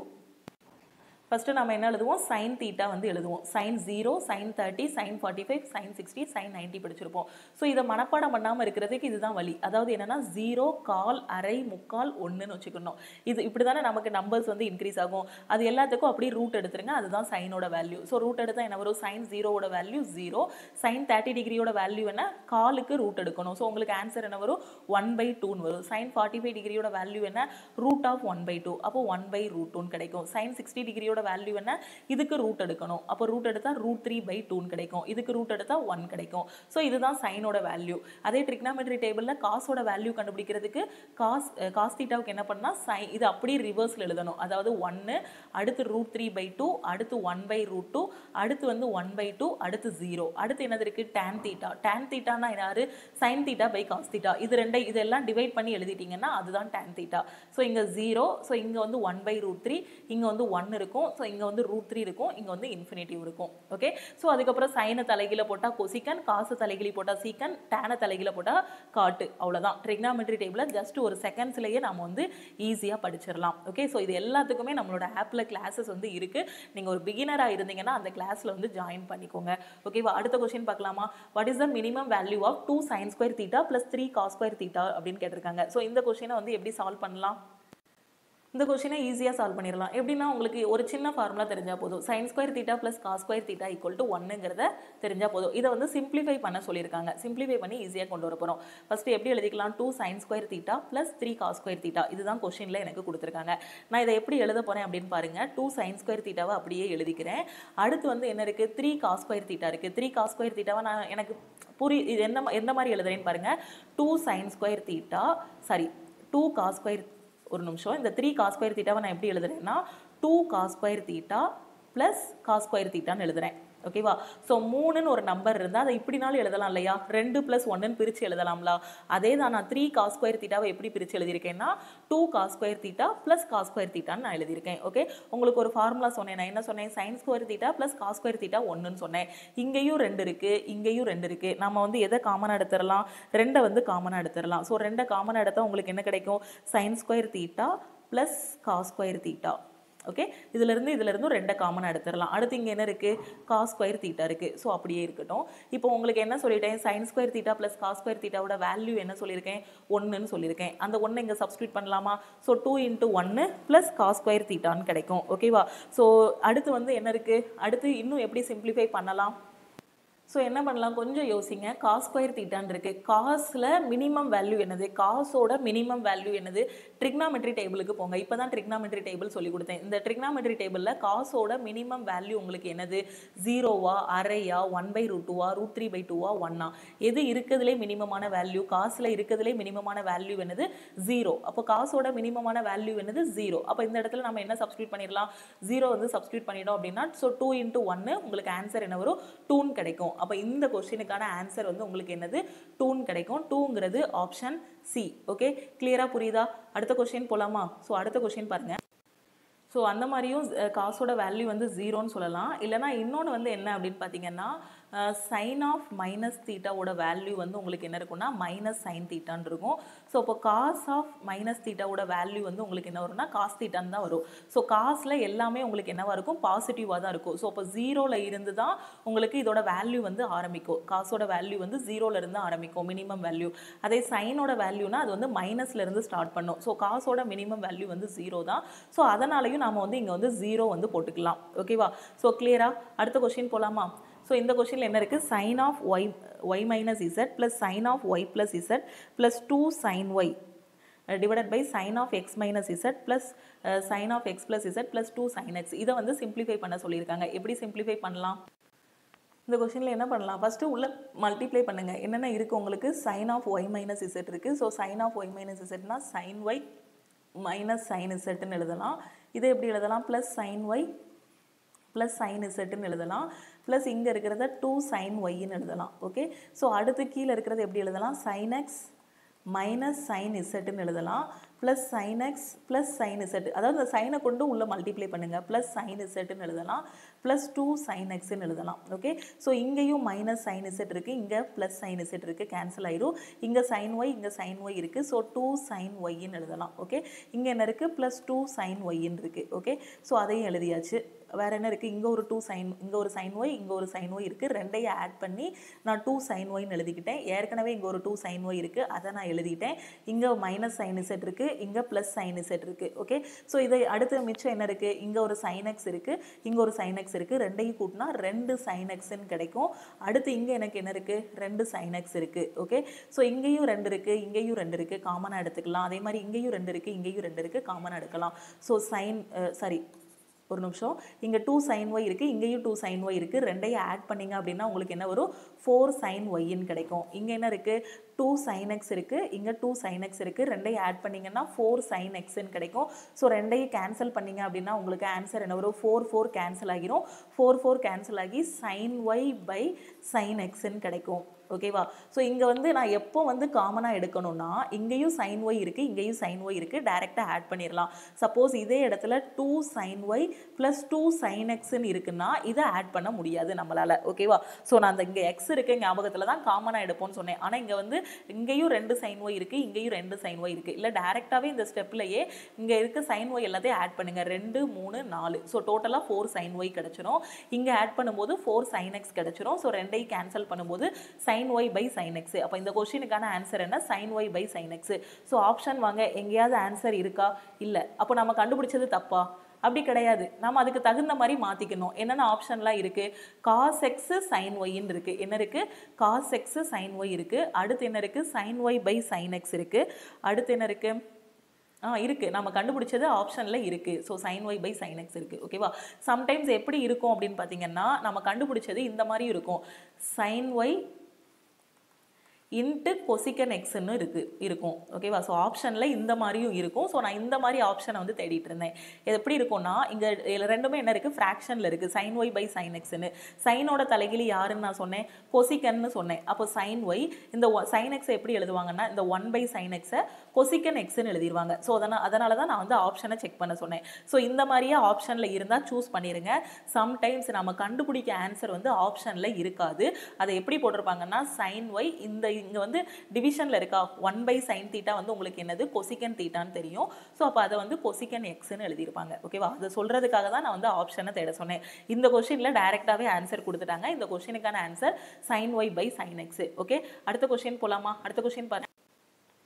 Speaker 1: ஃபஸ்ட்டு நம்ம என்ன எழுதுவோம் சைன் தீட்டா வந்து எழுதுவோம் sine zero sine thirty sine forty five sine sixty sine ninety படிச்சிருப்போம் ஸோ இதை மனப்பாடம் பண்ணாமல் இருக்கிறதுக்கு இதுதான் வழி அதாவது என்னென்னா ஜீரோ கால் அரை முக்கால் ஒன்றுன்னு வச்சுக்கணும் இது இப்படி தானே நமக்கு நம்பர்ஸ் வந்து இன்க்ரீஸ் ஆகும் அது எல்லாத்துக்கும் அப்படியே ரூட் எடுத்துருங்க அதுதான் சைனோட வேல்யூ ஸோ ரூட் எடுத்தால் என்ன வரும் சைன் ஜீரோவோட வேல்யூ ஜீரோ சைன் தேர்ட்டி டிகிரியோட வேல்யூ என்ன காலுக்கு ரூட் எடுக்கணும் ஸோ உங்களுக்கு ஆன்சர் என்ன வரும் ஒன் பை டூன்னு வரும் சைன் ஃபார்ட்டி ஃபைவ் டிகிரியோட வேல்யூ என்ன root of one by two அப்போ ஒன் பை ரூட் டூன்னு கிடைக்கும் சைன் சிக்ஸ்டி டிகிரியோட வேல்யூ என்ன இதுக்கு ரூட் எடுக்கணும் அப்போ ரூட் எடுத்தால் ரூட் த்ரீ பை டூன்னு கிடைக்கும் இதுக்கு ரூட் எடுத்தால் ஒன் கிடைக்கும் ஸோ இதுதான் சைனோட வேல்யூ அதே ட்ரிக்னாமெட்ரி டேபிளில் காசோட வேல்யூ கண்டுபிடிக்கிறதுக்கு காஸ் காஸ் தீட்டாவுக்கு என்ன பண்ணால் சைன் இது அப்படியே ரிவர்ஸில் எழுதணும் அதாவது ஒன்று அடுத்து ரூட் த்ரீ பை டூ அடுத்து ஒன் பை ரூட் டூ அடுத்து வந்து ஒன் பை டூ அடுத்து ஜீரோ அடுத்து என்னது இருக்குது டேன் தீட்டா டேன் தீட்டானா யாரு sine theta by cos theta இது ரெண்டை இதெல்லாம் டிவைட் பண்ணி எழுதிட்டீங்கன்னா அதுதான் டேன் தீட்டா ஸோ இங்கே ஜீரோ ஸோ இங்கே வந்து ஒன் பை ரூட் த்ரீ இங்கே வந்து ஒன் இருக்கும் ஸோ இங்கே வந்து ரூட் த்ரீ இருக்கும் இங்கே வந்து இன்ஃபினிட்டிவ் இருக்கும் ஓகே ஸோ அதுக்கப்புறம் சைனை தலைகீழ போட்டால் கொசிக்கன் காசு தலைகிழி போட்டால் சீக்கன் டேனை தலைகீழ போட்டால் காட்டு அவ்வளோதான் ட்ரிக்னாமெட்ரி டேபிளில் ஜஸ்ட் ஒரு செகண்ட்ஸ்லேயே நம்ம வந்து ஈஸியாக படிச்சிடலாம் ஓகே ஸோ இது எல்லாத்துக்குமே நம்மளோட ஆப்பில் கிளாஸஸ் வந்து இருக்குது நீங்கள் ஒரு பிகினராக இருந்தீங்கன்னா அந்த கிளாஸில் வந்து ஜாயின் பண்ணிக்கோங்க ஓகேவா அடுத்த கொஸ்டின் பார்க்கலாமா what is the minimum value of two sine square theta plus three cos square theta அப்படின்னு கேட்டிருக்காங்க ஸோ இந்த கொஸ்டினை வந்து எப்படி சால்வ் பண்ணலாம் இந்த கொஷினை ஈஸியாக சால்வ் பண்ணிடலாம் எப்படின்னா உங்களுக்கு ஒரு சின்ன ஃபார்முலா தெரிஞ்சால் போதும் sine square theta plus cos square theta equal to ஒன்னுங்கிறத தெரிஞ்சால் போதும் இதை வந்து சிம்பிளிஃபை பண்ண சொல்லியிருக்காங்க சிம்பிளிஃபை பண்ணி ஈஸியாக கொண்டு வர போகிறோம் ஃபஸ்ட்டு எப்படி எழுதிக்கலாம் two sine square theta plus three cos square theta இதுதான் கொஷினில் எனக்கு கொடுத்துருக்காங்க நான் இதை எப்படி எழுத போகிறேன் அப்படின்னு பாருங்கள் டூ சைன் ஸ்கொயர் தீட்டாவை அப்படியே எழுதிக்கிறேன் அடுத்து வந்து என்ன இருக்குது த்ரீ காஸ் ஸ்கொயர் தீட்டா இருக்குது த்ரீ காஸ் ஸ்கொயர் தீட்டாவை நான் எனக்கு புரி இது என்ன எந்த மாதிரி எழுதுறேன்னு பாருங்கள் two sine square theta sorry two cos square ஒரு நிமிஷம் இந்த த்ரீ காஸ் ஸ்கொயர் தீட்டாவை நான் எப்படி எழுதுறேன்னா two cos square theta plus cos square தீட்டான்னு எழுதுறேன் ஓகேவா ஸோ மூணுன்னு ஒரு நம்பர் இருந்தால் அதை இப்படினாலும் எழுதலாம் இல்லையா ரெண்டு ப்ளஸ் ஒன்றுன்னு பிரித்து எழுதலாம்ல அதே தான் நான் த்ரீ காஸ் ஸ்கொயர் தீட்டாவை எப்படி பிரித்து எழுதியிருக்கேன்னா two cos square theta plus cos square தீட்டான்னு நான் எழுதியிருக்கேன் ஓகே உங்களுக்கு ஒரு ஃபார்முலா சொன்னேன் நான் என்ன சொன்னேன் sine square theta plus cos square theta ஒன்றுன்னு சொன்னேன் இங்கேயும் ரெண்டு இருக்குது இங்கேயும் ரெண்டு இருக்குது நம்ம வந்து எதை காமனாக எடுத்துடலாம் ரெண்டை வந்து காமனாக எடுத்துடலாம் ஸோ ரெண்டை காமனாக எடுத்தால் உங்களுக்கு என்ன கிடைக்கும் sine square theta plus cos square theta okay இதிலிருந்து இதிலிருந்தும் ரெண்டை காமனாக எடுத்துடலாம் அடுத்து இங்கே என்ன இருக்குது காஸ் ஸ்கொயர் தீட்டா இருக்குது ஸோ அப்படியே இருக்கட்டும் இப்போ உங்களுக்கு என்ன சொல்லிட்டேன் sine square theta plus cos square தீட்டாவோட வேல்யூ என்ன சொல்லியிருக்கேன் ஒன்றுன்னு சொல்லியிருக்கேன் அந்த ஒன்று இங்கே சப்ஸ்டியூட் பண்ணலாமா ஸோ டூ இன்ட்டு ஒன்று ப்ளஸ் காஸ் ஸ்கொயர் தீட்டான்னு கிடைக்கும் ஓகேவா ஸோ அடுத்து வந்து என்ன இருக்குது அடுத்து இன்னும் எப்படி சிம்பிளிஃபை பண்ணலாம் ஸோ என்ன பண்ணலாம் கொஞ்சம் யோசிங்க காஸ் ஸ்கொயர் தீட்டான் இருக்கு காஸில் மினிமம் வேல்யூ என்னது காசோட மினிமம் வேல்யூ என்னது ட்ரிக்னாமெட்ரி டேபிளுக்கு போங்க இப்போ தான் ட்ரிக்னாமெட்ரி டேபிள் சொல்லி கொடுத்தேன் இந்த ட்ரிக்னாமெட்ரி டேபிளில் காசோட மினிமம் வேல்யூ உங்களுக்கு என்னது ஜீரோவா அரையா ஒன் பை ரூட் டூவா ரூட் த்ரீ பை டூவா ஒன்னா எது இருக்கிறதுலே மினிமமான வேல்யூ காசில் இருக்கிறதுலே மினிமமான வேல்யூ என்னது ஜீரோ அப்போ காசோட மினிமமான வேல்யூ என்னது ஜீரோ அப்போ இந்த இடத்துல நம்ம என்ன சப்ஸ்டியூட் பண்ணிடலாம் ஜீரோ வந்து சப்ஸ்டியூட் பண்ணிட்டோம் அப்படின்னா ஸோ டூ இன்ட்டு ஒன்று உங்களுக்கு ஆன்சர் என்ன வரும் டூன் கிடைக்கும் அப்போ இந்த கொஸ்டினுக்கான ஆன்சர் வந்து உங்களுக்கு என்னது டூன் கிடைக்கும் டூங்கிறது ஆப்ஷன் சி ஓகே கிளியராக புரியுதா அடுத்த கொஸ்டின் போலாமா ஸோ அடுத்த கொஸ்டின் பாருங்க ஸோ அந்த மாதிரியும் அஹ், காசோட வேல்யூ வந்து ஜீரோன்னு சொல்லலாம் இல்லைனா இன்னொன்று வந்து என்ன அப்படின்னு பார்த்தீங்கன்னா சைன் ஆஃப் மைனஸ் தீட்டாவோட வேல்யூ வந்து உங்களுக்கு என்ன இருக்கும்னா மைனஸ் சைன் தீட்டான்னு இருக்கும் ஸோ இப்போ காஸ் ஆஃப் மைனஸ் தீட்டாவோட வேல்யூ வந்து உங்களுக்கு என்ன வரும்னா காஸ் தீட்டான்னு தான் வரும் ஸோ காசில் எல்லாமே உங்களுக்கு என்னவா இருக்கும் பாசிட்டிவாக தான் இருக்கும் ஸோ இப்போ ஜீரோவில் இருந்து தான் உங்களுக்கு இதோட வேல்யூ வந்து ஆரம்பிக்கும் காசோட வேல்யூ வந்து ஜீரோல இருந்து ஆரம்பிக்கும் மினிமம் வேல்யூ அதே சைனோட வேல்யூனா அது வந்து மைனஸ்ல இருந்து ஸ்டார்ட் பண்ணும் ஸோ காசோட மினிமம் வேல்யூ வந்து ஜீரோ தான் ஸோ அதனாலையும் நாம வந்து இங்கே வந்து ஜீரோ வந்து போட்டுக்கலாம் ஓகேவா ஸோ கிளியரா அடுத்த கொஸ்டின் போலாமா ஸோ இந்த கொஸ்டினில் என்ன இருக்குது sine of y y minus z plus sine of y plus z plus two sine y divided by sine of x minus z plus sine of x plus z plus two sine x இதை வந்து சிம்பிளிஃபை பண்ண சொல்லியிருக்காங்க எப்படி சிம்பிளிஃபை பண்ணலாம் இந்த கொஷினில் என்ன பண்ணலாம் ஃபஸ்ட்டு உள்ள மல்டிப்ளை பண்ணுங்கள் என்னென்ன இருக்குது உங்களுக்கு sine of y minus z இருக்குது so sine of y minus இசட்னா சைன் ஒய் மைனஸ் சைன் இசட்னு எழுதலாம் இதை எப்படி எழுதலாம் plus sine y plus sine இசட்டுன்னு எழுதலாம் ப்ளஸ் இங்கே இருக்கிறத டூ சைன் ஒய்ன்னு எழுதலாம் ஓகே ஸோ அடுத்து கீழே இருக்கிறது எப்படி எழுதலாம் சைன் எக்ஸ் மைனஸ் சைன் இசட்டுன்னு எழுதலாம் plus sine x plus sine z அதாவது இந்த சைனை கொண்டு உள்ள மல்டிப்ளை பண்ணுங்கள் ப்ளஸ் சைன் இசட்டுன்னு எழுதலாம் ப்ளஸ் டூ சைன் எக்ஸ்ன்னு எழுதலாம் ஓகே ஸோ இங்கேயும் மைனஸ் சைன் இசட் இருக்குது இங்கே ப்ளஸ் சைன் இசட் இருக்குது கேன்சல் ஆயிரும் இங்கே சைன் ஒய் இங்கே சைன் ஒய் இருக்குது ஸோ டூ சைன் ஒய்ன்னு எழுதலாம் ஓகே இங்கே என்ன இருக்குது ப்ளஸ் டூ சைன் ஒய்ன்னு இருக்குது ஓகே ஸோ அதையும் எழுதியாச்சு வேறு என்ன இருக்குது இங்கே ஒரு டூ சைன் இங்கே ஒரு சைன் ஒய் இங்கே ஒரு சைன் ஒய் இருக்குது ரெண்டையும் ஆட் பண்ணி நான் டூ சைன் ஒய்னு எழுதிக்கிட்டேன் ஏற்கனவே இங்கே ஒரு டூ சைன் ஒய் இருக்குது அதை நான் எழுதிட்டேன் இங்கே மைனஸ் சைன் இசட் இருக்குது இங்கே ப்ளஸ் சைன் இசட் இருக்குது ஓகே ஸோ இதை அடுத்து மிச்சம் என்ன இருக்குது இங்கே ஒரு சைன் எக்ஸ் இருக்குது இங்கே ஒரு சைன் எக்ஸ் இருக்குது ரெண்டையும் கூட்டினா ரெண்டு சைன் எக்ஸ்ன்னு கிடைக்கும் அடுத்து இங்கே எனக்கு என்ன இருக்குது ரெண்டு சைன் எக்ஸ் இருக்குது ஓகே ஸோ இங்கேயும் ரெண்டு இருக்குது இங்கேயும் ரெண்டு இருக்குது காமனாக எடுத்துக்கலாம் அதே மாதிரி இங்கேயும் ரெண்டு இருக்குது இங்கேயும் ரெண்டு இருக்குது காமனாக எடுக்கலாம் ஸோ சைன் சாரி ஒரு நிமிஷம் இங்கே டூ சைன் ஒய் இருக்குது இங்கேயும் டூ சைன் ஒய் இருக்குது ரெண்டையும் ஆட் பண்ணீங்க அப்படின்னா உங்களுக்கு என்ன வரும் ஃபோர் சைன் ஒய்ன்னு கிடைக்கும் இங்கே என்ன இருக்குது டூ சைன் எக்ஸ் இருக்குது இங்கே டூ சைன் எக்ஸ் இருக்குது ரெண்டையும் ஆட் பண்ணிங்கன்னா ஃபோர் சைன் எக்ஸ்ன்னு கிடைக்கும் ஸோ ரெண்டையும் கேன்சல் பண்ணீங்க அப்படின்னா உங்களுக்கு ஆன்சர் என்ன வரும் ஃபோர் ஃபோர் கேன்சல் ஆகிரும் ஃபோர் ஃபோர் கேன்சல் ஆகி சைன் ஒய் பை சைன் எக்ஸ்ன்னு கிடைக்கும் ஓகேவா ஸோ இங்கே வந்து நான் எப்போ வந்து காமனாக எடுக்கணும்னா இங்கேயும் சைன் ஒய் இருக்குது இங்கேயும் சைன் ஒய் இருக்குது டேரெக்டாக ஆட் பண்ணிடலாம் சப்போஸ் இதே இடத்துல two sine y plus two sine எக்ஸ்ன்னு இருக்குன்னா இதை ஆட் பண்ண முடியாது நம்மளால் ஓகேவா ஸோ நான் அந்த இங்கே எக்ஸ் இருக்க ஞாபகத்தில் தான் காமனாக எடுப்போம்னு சொன்னேன் ஆனால் இங்கே வந்து இங்கேயும் ரெண்டு சைன் ஒய் இருக்குது இங்கேயும் ரெண்டு சைன் ஒய் இருக்குது இல்லை டேரெக்டாகவே இந்த ஸ்டெப்லையே இங்கே இருக்க சைன் ஒய் எல்லாத்தையும் ஆட் பண்ணுங்கள் ரெண்டு மூணு நாலு ஸோ டோட்டலாக ஃபோர் சைன் ஒய் கிடச்சிரும் இங்கே ஆட் பண்ணும்போது ஃபோர் சைன் எக்ஸ் கிடச்சிரும் ஸோ ரெண்டையும் கேன்சல் பண்ணும்போது sine y by sine x அப்போ இந்த கொஸ்டினுக்கான ஆன்சர் என்ன sine y by sine x so option வாங்க எங்கேயாவது ஆன்சர் இருக்கா இல்லை அப்போ நம்ம கண்டுபிடிச்சது தப்பா அப்படி கிடையாது நம்ம அதுக்கு தகுந்த மாதிரி மாற்றிக்கணும் என்னென்ன ஆப்ஷன்லாம் இருக்குது காஸ் எக்ஸு சைன் ஒய்ன்னு இருக்குது என்ன இருக்குது காஸ் எக்ஸு சைன் ஒய் இருக்குது அடுத்து என்ன இருக்குது sine y by sine x இருக்குது அடுத்து என்ன இருக்குது ஆ இருக்குது நம்ம கண்டுபிடிச்சது ஆப்ஷனில் இருக்குது so sine y by sine x இருக்குது ஓகேவா சம்டைம்ஸ் எப்படி இருக்கும் அப்படின்னு பார்த்தீங்கன்னா நம்ம கண்டுபிடிச்சது இந்த மாதிரி இருக்கும் சைன் ஒய் இன்ட்டு கொசிக்கன் எக்ஸ்ன்னு இருக்கு இருக்கும் ஓகேவா ஸோ ஆப்ஷனில் இந்த மாதிரியும் இருக்கும் ஸோ நான் இந்த மாதிரி ஆப்ஷனை வந்து தேடிட்டு இருந்தேன் இது எப்படி இருக்கும்னா இங்கே இதுல ரெண்டுமே என்ன இருக்குது ஃப்ராக்ஷனில் இருக்குது சைன் ஒய் பை சைன் எக்ஸ்னு சைனோட தலைகிலி யாருன்னு நான் சொன்னேன் கொசிக்கன்னு சொன்னேன் அப்போ சைன் ஒய் இந்த சைன் எக்ஸை எப்படி எழுதுவாங்கன்னா இந்த ஒன் பை சைன் எக்ஸை கொசிக்கன் எக்ஸ்ன்னு எழுதிருவாங்க ஸோ அதனால் அதனால தான் நான் வந்து ஆப்ஷனை செக் பண்ண சொன்னேன் ஸோ இந்த மாதிரியே ஆப்ஷனில் இருந்தால் சூஸ் பண்ணிடுங்க சம்டைம்ஸ் நம்ம கண்டுபிடிக்க ஆன்சர் வந்து ஆப்ஷனில் இருக்காது அதை எப்படி போட்டிருப்பாங்கன்னா சைன் ஒய் இந்த இங்கே வந்து டிவிஷனில் இருக்கா ஒன் பை சைன் தீட்டா வந்து உங்களுக்கு என்னது கொசிக்கன் தீட்டான்னு தெரியும் ஸோ அப்போ அதை வந்து கொசிக்கன் எக்ஸ்ன்னு எழுதியிருப்பாங்க ஓகேவா அதை சொல்கிறதுக்காக தான் நான் வந்து ஆப்ஷனை தேட சொன்னேன் இந்த கொஷினில் டைரெக்டாகவே ஆன்சர் கொடுத்துட்டாங்க இந்த கொஷினுக்கான answer sine y by sine x okay அடுத்த கொஷின் போலாமா அடுத்த கொஷின் பாருங்க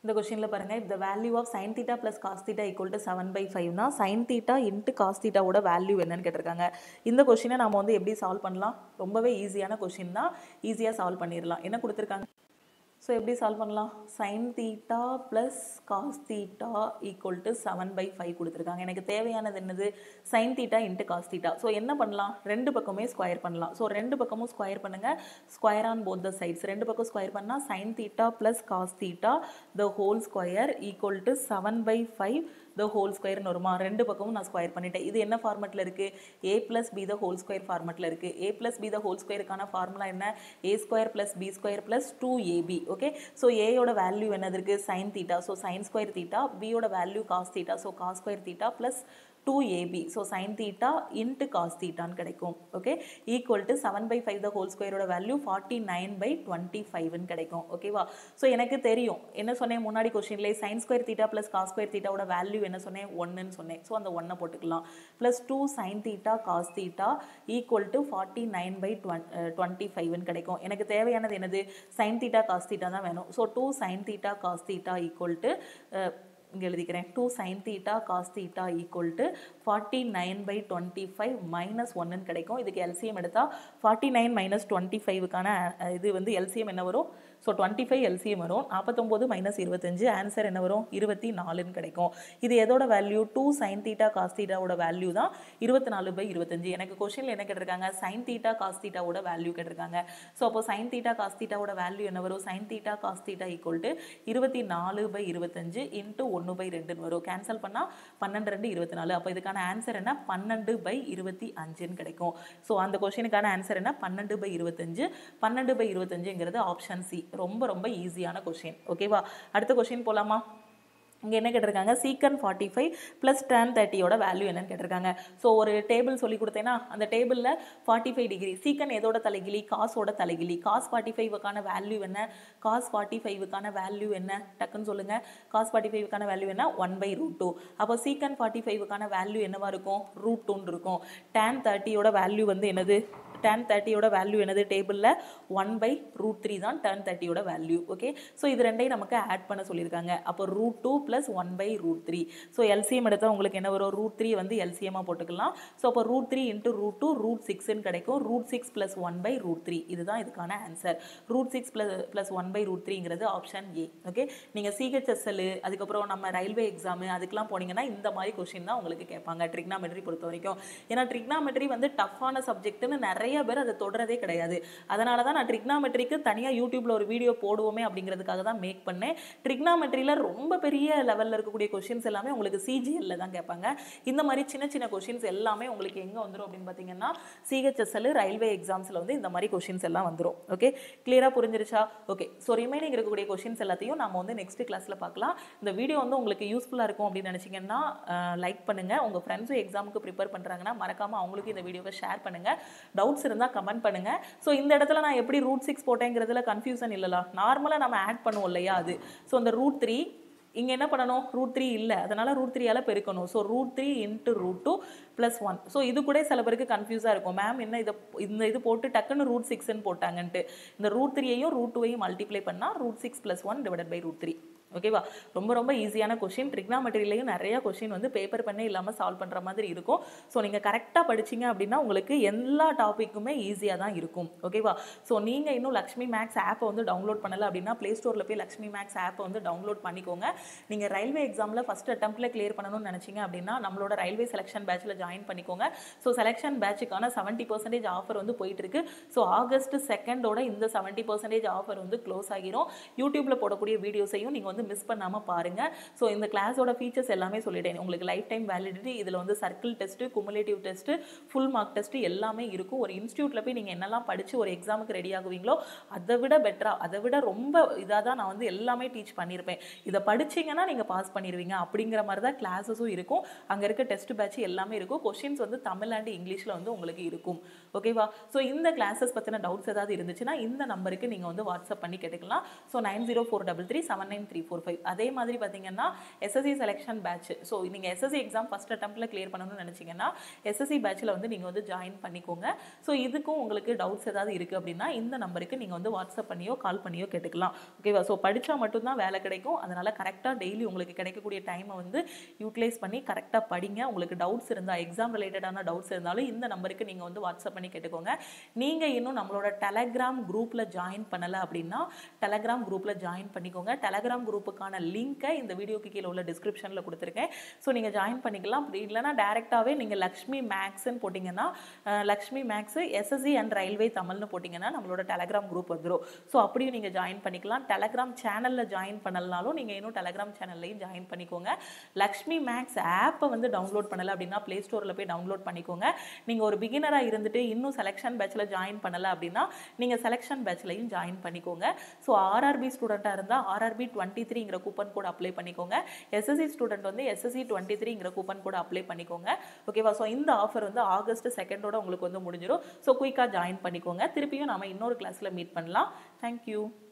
Speaker 1: இந்த கொஷினில் பாருங்கள் if the value of sin theta plus cos theta equal to seven by ஃபைவ்னா sin theta இன்ட்டு காஸ் தீட்டாவோட வேல்யூ என்னன்னு கேட்டிருக்காங்க இந்த கொஷினை நம்ம வந்து எப்படி சால்வ் பண்ணலாம் ரொம்பவே ஈஸியான கொஷின் தான் ஈஸியாக சால்வ் பண்ணிடலாம் என்ன கொடுத்துருக்காங்க ஸோ எப்படி சால்வ் பண்ணலாம் sine theta plus cos theta equal to seven by five கொடுத்துருக்காங்க எனக்கு தேவையானது என்னது sine theta into cos theta so என்ன பண்ணலாம் ரெண்டு பக்கமே ஸ்கொயர் பண்ணலாம் ஸோ ரெண்டு பக்கமும் ஸ்கொயர் பண்ணுங்கள் square on both the sides ரெண்டு பக்கம் ஸ்கொயர் பண்ணால் sine theta plus cos theta the whole square equal to seven by five the whole ஸ்கொயர்னு வருமா ரெண்டு பக்கமும் நான் ஸ்கொயர் பண்ணிட்டேன் இது என்ன ஃபார்மெட்டில் இருக்குது a plus b the whole square ஃபார்மெட்டில் இருக்குது a plus b the whole ஸ்கொயருக்கான ஃபார்முலா என்ன a square plus b square plus two ab okay so ஏயோட வேல்யூ என்னது இருக்குது sine theta so sine square theta பியோட value cos theta so cos square theta plus two ab so sine theta into cos தீட்டான்னு கிடைக்கும் okay equal to seven by five the whole ஸ்கொயரோட value forty nine by twenty ஃபைவ்னு கிடைக்கும் ஓகேவா ஸோ எனக்கு தெரியும் என்ன சொன்னேன் முன்னாடி கொஸ்டின்லேயே sine square theta plus cos square தீட்டாவோட வேல்யூ என்ன சொன்னேன் ஒன்றுன்னு சொன்னேன் ஸோ அந்த ஒன்றை போட்டுக்கலாம் plus two sine theta cos theta equal to forty nine by twen twenty ஃபைவ்னு கிடைக்கும் எனக்கு தேவையானது என்னது சைன் தீட்டா காஸ் தீட்டா தான் வேணும் so two sine theta cos theta equal to இங்கே எழுதிக்கிறேன் two sine theta cos theta equal to forty nine by twenty five minus ஒன்றுன்னு கிடைக்கும் இதுக்கு எல்சிஎம் எடுத்தால் ஃபார்ட்டி நைன் மைனஸ் டுவெண்ட்டி ஃபைவுக்கான இது வந்து எல்சிஎம் என்ன வரும் ஸோ டுவெண்ட்டி ஃபைவ் எல்சிஎம் வரும் நாற்பத்தொம்போது மைனஸ் இருபத்தஞ்சு ஆன்சர் என்ன வரும் இருபத்தி நாலுன்னு கிடைக்கும் இது எதோட value two sine theta cos தீட்டாவோட வேல்யூ தான் இருபத்தி நாலு பை இருபத்தஞ்சு எனக்கு கொஷினில் என்ன கேட்டிருக்காங்க சைன் தீட்டா காஸ் தீட்டாவோட வேல்யூ கேட்டிருக்காங்க ஸோ அப்போ சைன் தீட்டா காஸ் தீட்டாவோட வேல்யூ என்ன வரும் sine theta cos theta equal to இருபத்தி நாலு பை இருபத்தஞ்சு இன்ட்டு ஒன்று பை ரெண்டுன்னு வரும் கேன்சல் பண்ணால் பன்னெண்டு ரெண்டு இருபத்தி நாலு அப்போ இதுக்கான ஆன்சர் என்ன பன்னெண்டு பை இருபத்தி அஞ்சுன்னு கிடைக்கும் ஸோ அந்த கொஷினுக்கான ஆன்சர் என்ன பன்னெண்டு பை இருபத்தஞ்சு பன்னெண்டு பை இருபத்தஞ்சுங்கிறது ஆப்ஷன் சி ரொம்ப ரொம்ப ஈஸியான கொஷின் ஓகேவா அடுத்த கொஷின் போகலாமா இங்கே என்ன கேட்டிருக்காங்க secant forty five plus tan தேர்ட்டியோட வேல்யூ என்னன்னு கேட்டிருக்காங்க ஸோ ஒரு டேபிள் சொல்லி கொடுத்தேன்னா அந்த டேபிளில் ஃபார்ட்டி ஃபைவ் டிகிரி சீக்கன் எதோட தலைகிலி காசோட தலைகிலி காஸ் ஃபார்ட்டி ஃபைவுக்கான வேல்யூ என்ன காஸ் ஃபார்ட்டி ஃபைவுக்கான வேல்யூ என்ன டக்குன்னு சொல்லுங்கள் காஸ் ஃபார்ட்டி ஃபைவுக்கான வேல்யூ என்ன ஒன் பை ரூட் டூ அப்போ சீக்கன் ஃபார்ட்டி ஃபைவுக்கான வேல்யூ என்னவா இருக்கும் ரூட் டூன்னு இருக்கும் டேன் தேர்ட்டியோட வேல்யூ வந்து என்னது டேன் தேர்ட்டியோட வேல்யூ என்னது டேபிளில் ஒன் பை ரூட் த்ரீ தான் டேன் தேர்ட்டியோட வேல்யூ ஓகே ஸோ இது ரெண்டையும் நமக்கு ஆட் பண்ண சொல்லியிருக்காங்க அப்போ root two plus one by root three so LCM எடுத்தால் உங்களுக்கு என்ன வரும் ரூட் த்ரீ வந்து எல்சிஎம்மாக போட்டுக்கலாம் ஸோ அப்போ root three into root two root சிக்ஸ்ன்னு கிடைக்கும் root six plus one by root three இதுதான் இதுக்கான answer root six plus plus one by root த்ரீங்கிறது ஆப்ஷன் ஏ ஓகே நீங்கள் சிஹெச்எஸ்எல் அதுக்கப்புறம் நம்ம ரயில்வே எக்ஸாமு அதுக்கெலாம் போனீங்கன்னா இந்த மாதிரி கொஷின் தான் உங்களுக்கு கேட்பாங்க ட்ரிக்னாமெட்ரி பொறுத்த வரைக்கும் ஏன்னா ட்ரிக்னாமெட்ரி வந்து டஃப்பான சப்ஜெக்ட்னு நிறைய பேர் அதை தொடுறதே கிடையாது அதனால தான் நான் ட்ரிக்னாமெட்ரிக்கு தனியாக யூடியூப்ல ஒரு வீடியோ போடுவோமே அப்படிங்கிறதுக்காக தான் மேக் பண்ணேன் ட்ரிக்னாமெட்ரியில் ரொம்ப பெரிய லெவலில் இருக்கக்கூடிய கொஷின்ஸ் எல்லாமே உங்களுக்கு சிஜிஎல்ல தான் கேட்பாங்க இந்த மாதிரி சின்ன சின்ன கொஷின்ஸ் எல்லாமே உங்களுக்கு எங்கே வந்துடும் அப்படின்னு பார்த்தீங்கன்னா சிஹெச்எஸ்எல் ரயில்வே எக்ஸாம்ஸில் வந்து இந்த மாதிரி கொஷின்ஸ் எல்லாம் வந்துடும் ஓகே கிளியராக புரிஞ்சிருச்சா ஓகே ஸோ ரிமைனிங் இருக்கக்கூடிய கொஷின்ஸ் எல்லாத்தையும் நம்ம வந்து நெக்ஸ்ட் கிளாஸில் பார்க்கலாம் இந்த வீடியோ வந்து உங்களுக்கு யூஸ்ஃபுல்லாக இருக்கும் அப்படின்னு நினச்சிங்கன்னா லைக் பண்ணுங்கள் உங்கள் ஃப்ரெண்ட்ஸும் எக்ஸாமுக்கு ப்ரிப்பேர் பண்ணுறாங்கன்னா மறக்காமல் அவங்களுக்கு இந்த வீடியோவை ஷேர் பண்ணுங்கள் டவுட்ஸ் இருந்தால் கமெண்ட் பண்ணுங்க ஸோ இந்த இடத்துல நான் எப்படி ரூட் சிக்ஸ் போட்டேங்கிறதுல கன்ஃபியூஷன் இல்லைல்ல நார்மலாக நம்ம ஆட் பண்ணுவோம் இல்லையா அது ஸோ அந்த ரூட் த்ரீ இங்கே என்ன பண்ணணும் ரூட் த்ரீ இல்லை அதனால் ரூட் த்ரீயால் பெருக்கணும் so root three into root two plus one so இது கூட சில பேருக்கு கன்ஃபியூஸாக இருக்கும் மேம் என்ன இதை இந்த இது போட்டு டக்குன்னு ரூட் சிக்ஸ்ன்னு போட்டாங்கன்ட்டு இந்த ரூட் த்ரீயையும் ரூட் டூவையும் மல்டிப்ளை பண்ணால் root six plus one divided by root three ஓகேவா ரொம்ப ரொம்ப ஈஸியான கொஷின் ட்ரிக்னாமெட்ரிலையும் நிறைய கொஷின் வந்து பேப்பர் பண்ணே இல்லாமல் சால்வ் பண்ணுற மாதிரி இருக்கும் ஸோ நீங்கள் கரெக்டாக படிச்சீங்க அப்படின்னா உங்களுக்கு எல்லா டாப்பிக்குமே ஈஸியாக தான் இருக்கும் ஓகேவா ஸோ நீங்கள் இன்னும் லக்ஷ்மி மேக்ஸ் ஆப்பை வந்து டவுன்லோட் பண்ணலை அப்படின்னா ப்ளே ஸ்டோரில் போய் லக்ஷ்மி மேக்ஸ் ஆப்பை வந்து டவுன்லோட் பண்ணிக்கோங்க நீங்கள் ரயில்வே எக்ஸாமில் ஃபஸ்ட் அட்டம்ப்டில் கிளியர் பண்ணணும்னு நினச்சிங்க அப்படின்னா நம்மளோட ரயில்வே செலெக்ஷன் பேட்சில் ஜாயின் பண்ணிக்கோங்க ஸோ செலெக்ஷன் பேட்சுக்கான செவன்ட்டி பர்சன்டேஜ் ஆஃபர் வந்து போயிட்டு இருக்கு ஸோ ஆகஸ்ட் செகண்டோட இந்த செவன்ட்டி பர்சன்டேஜ் ஆஃபர் வந்து க்ளோஸ் ஆகிரும் யூடியூப்பில் போடக்கூடிய வீடியோஸையும் நீங்கள் வந்து மிஸ் பண்ணாமல் பாருங்கள் ஸோ இந்த கிளாஸோட ஃபீச்சர்ஸ் எல்லாமே சொல்லிட்டேன் உங்களுக்கு லைஃப் டைம் வேலிடிட்டி இதில் வந்து circle test cumulative test full mark test எல்லாமே இருக்கும் ஒரு இன்ஸ்டியூட்டில் போய் நீங்கள் என்னெல்லாம் படித்து ஒரு எக்ஸாமுக்கு ரெடி ஆகுவீங்களோ அதை விட பெட்டராக அதை விட ரொம்ப இதாக தான் நான் வந்து எல்லாமே டீச் பண்ணியிருப்பேன் இதை படிச்சீங்கன்னா நீங்கள் பாஸ் பண்ணிடுவீங்க அப்படிங்கிற மாதிரி தான் கிளாஸஸும் இருக்கும் அங்கே இருக்க டெஸ்ட் பேட்ச் எல்லாமே இருக்கும் கொஷின்ஸ் வந்து தமிழ் அண்ட் இங்கிலீஷில் வந்து உங்களுக்கு இருக்கும் ஓகேவா ஸோ இந்த கிளாஸஸ் பற்றின டவுட்ஸ் ஏதாவது இருந்துச்சுன்னா இந்த நம்பருக்கு நீங்கள் வந்து வாட்ஸ்அப் பண்ணி கேட்டுக்கலாம் so nine zero four double three seven nine three four five அதே மாதிரி பார்த்தீங்கன்னா எஸ்எஸ்சி செலெக்ஷன் பேட்ச் ஸோ நீங்கள் எஸ்எஸ்சி எக்ஸாம் ஃபஸ்ட் அட்டம்ப்டில் கிளியர் பண்ணணும்னு நினச்சிங்கன்னா எஸ்எஸ்சி பேட்சில் வந்து நீங்கள் வந்து ஜாயின் பண்ணிக்கோங்க ஸோ இதுக்கும் உங்களுக்கு டவுட்ஸ் ஏதாவது இருக்குது அப்படின்னா இந்த நம்பருக்கு நீங்கள் வந்து வாட்ஸ்அப் பண்ணியோ கால் பண்ணியோ கேட்டுக்கலாம் ஓகேவா ஸோ படித்தா மட்டும்தான் வேலை கிடைக்கும் அதனால் கரெக்டாக டெய்லி உங்களுக்கு கிடைக்கக்கூடிய டைமை வந்து யூட்டிலைஸ் பண்ணி கரெக்டாக படிங்க உங்களுக்கு டவுட்ஸ் இருந்தால் எக்ஸாம் ரிலேட்டடான டவுட்ஸ் இருந்தாலும் இந்த நம்பருக்கு நீங்கள் வந்து வாட்ஸ்அப் பண்ணி கேட்டுக்கோங்க நீங்கள் இன்னும் நம்மளோட டெலகிராம் குரூப்பில் ஜாயின் பண்ணலை அப்படின்னா டெலகிராம் குரூப்பில் ஜாயின் பண்ணிக்கோங்க டெலகிராம் குரூப்புக்கான லிங்க்கை இந்த வீடியோக்கு கீழே உள்ள டிஸ்கிரிப்ஷனில் கொடுத்துருக்கேன் ஸோ நீங்கள் ஜாயின் பண்ணிக்கலாம் அப்படி இல்லைனா டேரெக்டாகவே நீங்கள் லக்ஷ்மி மேக்ஸ்ன்னு போட்டிங்கன்னா அஹ், Lakshmi maths SSC and railway தமிழ்னு போட்டிங்கன்னா நம்மளோட டெலகிராம் குரூப் வந்துடும் ஸோ அப்படியும் நீங்கள் ஜாயின் பண்ணிக்கலாம் டெலகிராம் சேனலில் ஜாயின் பண்ணலனாலும் நீங்கள் இன்னும் டெலகிராம் சேனல்லையும் ஜாயின் பண்ணிக்கோங்க லக்ஷ்மி மேக்ஸ் ஆப்பை வந்து டவுன்லோட் பண்ணலை அப்படின்னா ப்ளே ஸ்டோரில் போய் டவுன்லோட் பண்ணிக்கோங்க நீங்கள் ஒரு பிகினராக இருந்துட்டு இன்னும் செலெக்ஷன் பேட்சில் ஜாயின் பண்ணலை அப்படின்னா நீங்கள் செலெக்ஷன் பேட்ச்லையும் ஜாயின் பண்ணிக்கோங்க ஸோ ஆர்ஆர்பி ஸ்டூடெண்ட்டாக இருந்தால் ஆர்ஆர்பி டுவெண்ட்டி த்ரீங்கிற கூப்பன் கோட் அப்ளை பண்ணிக்கோங்க எஸ்எஸ்சி ஸ்டூடெண்ட் வந்து எஸ்எஸ்சி டுவெண்ட்டி த்ரீங்கிற கூப்பன் கோட் அப்ளை பண்ணிக்கோங்க ஓகேவா ஸோ இந்த ஆஃபர் வந்து ஆகஸ்ட் செகண்டோட உங்களுக்கு வந்து முடிஞ்சிடும் ஸோ குயிக்காக ஜாயின் பண்ணிக்கோங்க திருப்பியும் நாம இன்னொரு கிளாஸில் மீட் பண்ணலாம் தேங்க்யூ